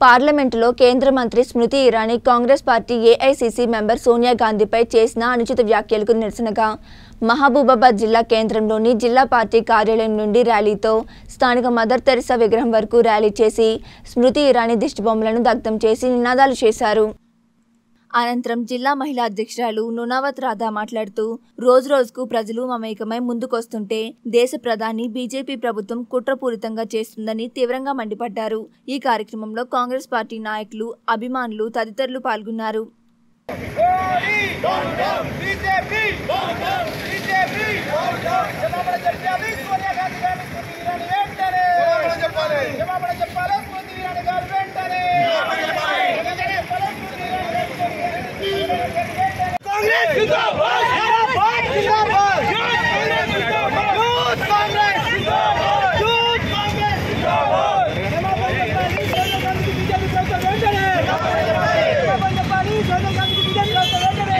పార్లమెంటులో కేంద్ర మంత్రి Smriti Irani Congress party AICC member Sonia గాంధీపై చేసిన అనుచిత వ్యాఖ్యలకు నిరసనగా మహబూబాబాద్ జిల్లా కేంద్రంలోని జిల్లా పార్టీ కార్యాలయం నుండి ర్యాలీతో స్థానిక మదర్ తెరిసా విగ్రహం వరకు ర్యాలీ చేసి స్మృతి ఇరానీ దిష్టిబొమ్మలను దగ్ధం చేసి నినాదాలు చేశారు అనంతరం జిల్లా మహిళా అధ్యక్షురాలు నునావత్ రాధా మాట్లాడుతూ రోజు రోజుకు ప్రజలు మమేకమై ముందుకొస్తుంటే దేశ ప్రధాని బీజేపీ ప్రభుత్వం కుట్రపూరితంగా చేస్తుందని తీవ్రంగా మండిపడ్డారు ఈ కార్యక్రమంలో కాంగ్రెస్ పార్టీ నాయకులు అభిమానులు తదితరులు పాల్గొన్నారు బీజేపీ బీజేపీ క్షమాపణ చెప్పాలి సోనియా గాంధీ గారిని స్మృతి ఇరానీ వెంటనే చెప్పాలి క్షమాపణ చెప్పాలి స్మృతి ఇరానీ గారు వెంటనే వెంటనే చెప్పాలి స్మృతి ఇరానీ వెంటనే. కాంగ్రెస్ జిందాబాద్ జిందాబాద్ జిందాబాద్ యూత్ కాంగ్రెస్ జిందాబాద్ యూత్ కాంగ్రెస్ జిందాబాద్ క్షమాపణ చెప్పాలి సోనియా గాంధీకి బీజేపీ ప్రభుత్వం వెంటనే క్షమాపణ చెప్పాలి సోనియా గాంధీకి బీజేపీ ప్రభుత్వం వెంటనే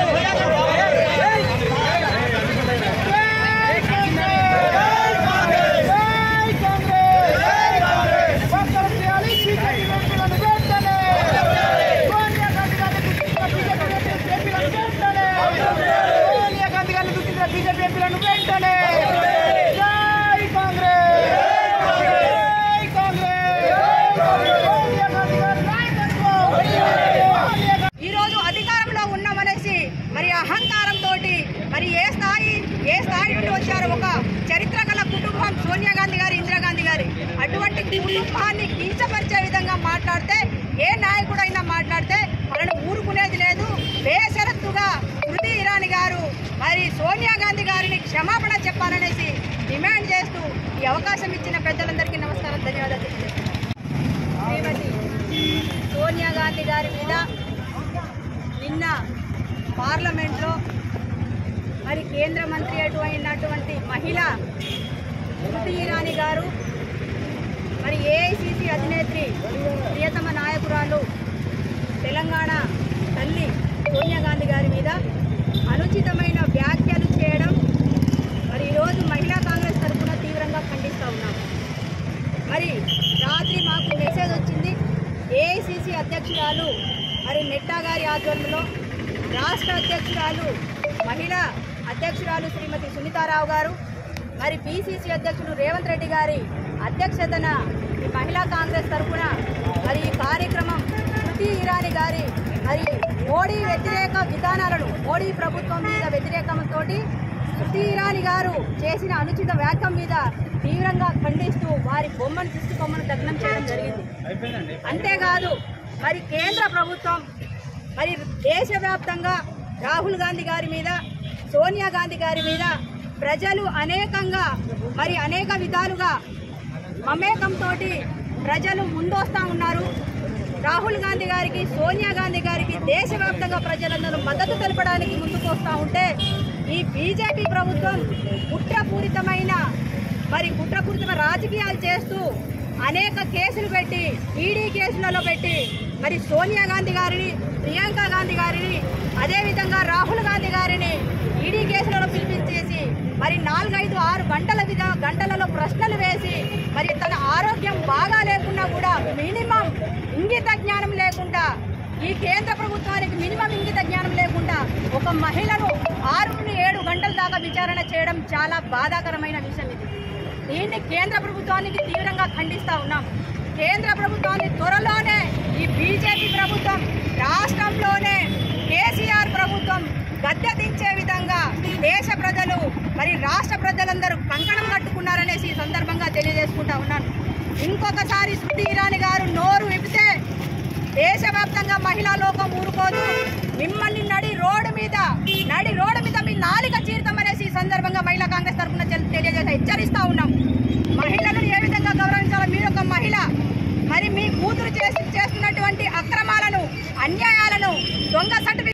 ఈ రోజు అధికారంలో ఉన్నామనేసి మరి అహంకారంతో మరి ఏ స్థాయి ఏ స్థాయి నుండి వచ్చారో ఒక చరిత్ర గల కుటుంబం సోనియా గాంధీ గారి ఇందిరాగాంధీ గారి అటువంటి కుటుంబాన్ని కించపరిచే విధంగా మాట్లాడితే ఏ నాయకుడైనా మాట్లాడితే వాళ్ళని ఊరుకునేది లేదు బేషరత్తుగా స్మృతి ఇరానీ గారు మరి సోనియా గాంధీ గారిని క్షమాపణ చెప్పాలనేసి డిమాండ్ చేస్తూ ఈ అవకాశం ఇచ్చిన పెద్దలందరికీ నమస్కారం ధన్యవాదాలు తెలియజేస్తున్నాను. శ్రీమతి సోనియా గాంధీ గారి మీద నిన్న పార్లమెంట్లో మరి కేంద్ర మంత్రి అయినటువంటి మహిళ స్మృతి ఇరానీ గారు మరి ఏఐసిసి అధినేత్రి ప్రియతమ నాయకురాలు తెలంగాణ తల్లి సోనియా గాంధీ గారి మీద అనుచితమైన వ్యాఖ్యలు చేయడం మరి ఈరోజు మహిళా కాంగ్రెస్ తరఫున తీవ్రంగా ఖండిస్తూ ఉన్నాం మరి రాత్రి మాకు మెసేజ్ వచ్చింది ఏఐసిసి అధ్యక్షురాలు మరి నెట్టా గారి ఆధ్వర్యంలో రాష్ట్ర అధ్యక్షురాలు మహిళా అధ్యక్షురాలు శ్రీమతి సునీతారావు గారు మరి పిసిసి అధ్యక్షులు రేవంత్ రెడ్డి గారి అధ్యక్షతన ఈ మహిళా కాంగ్రెస్ తరఫున మరి ఈ కార్యక్రమం స్మృతి ఇరానీ గారి మరి మోడీ వ్యతిరేక విధానాలను మోడీ ప్రభుత్వం మీద వ్యతిరేకంతో స్మృతి ఇరానీ గారు చేసిన అనుచిత వ్యాఖ్యం మీద తీవ్రంగా ఖండిస్తూ వారి బొమ్మను దిష్టి బొమ్మను దగ్నం చేయడం జరిగింది అంతేకాదు మరి కేంద్ర ప్రభుత్వం మరి దేశవ్యాప్తంగా రాహుల్ గాంధీ గారి మీద సోనియా గాంధీ గారి మీద ప్రజలు అనేకంగా మరి అనేక విధాలుగా మమేకంతో ప్రజలు ముందొస్తా ఉన్నారు రాహుల్ గాంధీ గారికి సోనియా గాంధీ గారికి దేశవ్యాప్తంగా ప్రజలందరూ మద్దతు తెలపడానికి ముందుకు వస్తూ ఉంటే ఈ బీజేపీ ప్రభుత్వం కుట్రపూరితమైన మరి కుట్రపూరితమైన రాజకీయాలు చేస్తూ అనేక కేసులు పెట్టి ఈడీ కేసులలో పెట్టి మరి సోనియా గాంధీ గారిని ప్రియాంక గాంధీ గారిని అదేవిధంగా రాహుల్ గాంధీ గారిని ఈడీ కేసులలో పిలిపించేసి మరి నాలుగైదు ఆరు గంటల విధ గంటలలో ప్రశ్నలు వేసి మరి తన ఆరోగ్యం బాగా లేకున్నా కూడా మినిమం ఇంగిత జ్ఞానం లేకుండా ఈ కేంద్ర ప్రభుత్వానికి మినిమం ఇంగిత జ్ఞానం లేకుండా ఒక మహిళను ఆరు నుండి ఏడు గంటల దాకా విచారణ చేయడం చాలా బాధాకరమైన విషయం ఇది దీన్ని కేంద్ర ప్రభుత్వానికి తీవ్రంగా ఖండిస్తా ఉన్నాం కేంద్ర ప్రభుత్వాన్ని త్వరలోనే ఈ బీజేపీ ప్రభుత్వం రాష్ట్రంలోనే కేసీఆర్ ప్రభుత్వం గద్దె దించే విధంగా దేశ ప్రజలు మరి రాష్ట్ర ప్రజలందరూ కంకణం కట్టుకున్నారనేసి ఈ సందర్భంగా తెలియజేసుకుంటా ఉన్నాను ఇంకొకసారి స్మృతి ఇరానీ గారు నోరు విప్పితే దేశవ్యాప్తంగా మహిళా లోకం ఊరుకోదు మిమ్మల్ని నడి రోడ్డు మీద నడి రోడ్డు మీద మీ నాలిక చీరుతామనేసి ఈ సందర్భంగా మహిళా కాంగ్రెస్ తరఫున తెలియజేసి హెచ్చరిస్తా ఉన్నాం